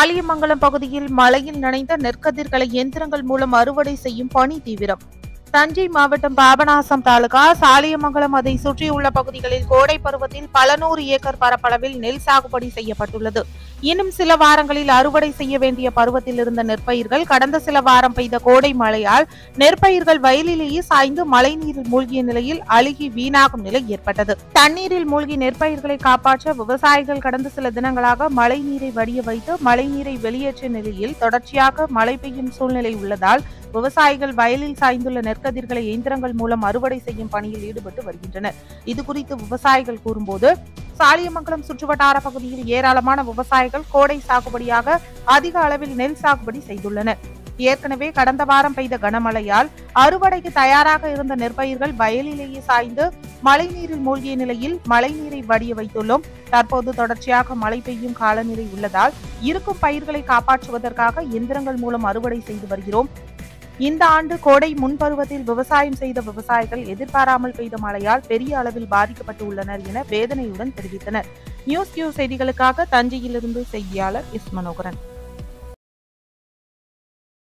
சாலியமங்கலம் பகுதியில் மழையில் நனைந்த நெற்கதிர்களை இயந்திரங்கள் மூலம் அறுவடை செய்யும் பணி தீவிரம் தஞ்சை மாவட்டம் பாபநாசம் தாலுகா சாலியமங்கலம் அதை சுற்றியுள்ள பகுதிகளில் கோடை பருவத்தில் பல நூறு ஏக்கர் பரப்பளவில் நெல் சாகுபடி செய்யப்பட்டுள்ளது இன்னும் சில வாரங்களில் அறுவடை செய்ய வேண்டிய பருவத்தில் இருந்த நெற்பயிர்கள் கடந்த சில வாரம் பெய்த கோடை மழையால் நெற்பயிர்கள் வயலிலேயே சாய்ந்து மழைநீரில் மூழ்கிய நிலையில் அழுகி வீணாகும் நிலை ஏற்பட்டது தண்ணீரில் மூழ்கி நெற்பயிர்களை காப்பாற்ற விவசாயிகள் கடந்த சில தினங்களாக மழை நீரை வடிய வைத்து மழை நீரை வெளியேற்றிய நிலையில் தொடர்ச்சியாக மழை பெய்யும் சூழ்நிலை உள்ளதால் விவசாயிகள் வயலில் சாய்ந்துள்ள நெற்கதிர்களை இயந்திரங்கள் மூலம் அறுவடை செய்யும் பணியில் ஈடுபட்டு வருகின்றனர் இது குறித்து விவசாயிகள் கூறும்போது சாலியமங்கலம் சுற்றுவட்டார பகுதியில் ஏராளமான விவசாயிகள் கோடை சாகுபடியாக அதிக அளவில் நெல் சாகுபடி செய்துள்ளனர் ஏற்கனவே கடந்த வாரம் பெய்த கனமழையால் அறுவடைக்கு தயாராக இருந்த நெற்பயிர்கள் வயலிலேயே சாய்ந்து மழைநீரில் மூழ்கிய நிலையில் மழைநீரை வடிய வைத்துள்ளோம் தற்போது தொடர்ச்சியாக மழை பெய்யும் காலநிலை உள்ளதால் இருக்கும் பயிர்களை காப்பாற்றுவதற்காக எந்திரங்கள் மூலம் அறுவடை செய்து வருகிறோம் இந்த ஆண்டு கோடை முன்பருவத்தில் விவசாயம் செய்த விவசாயிகள் எதிர்பாராமல் பெய்த மழையால் பெரிய அளவில் பாதிக்கப்பட்டு உள்ளனர் என வேதனையுடன் தெரிவித்தனர் நியூஸ் கியூ செய்திகளுக்காக தஞ்சையிலிருந்து செய்தியாளர் எஸ் மனோகரன்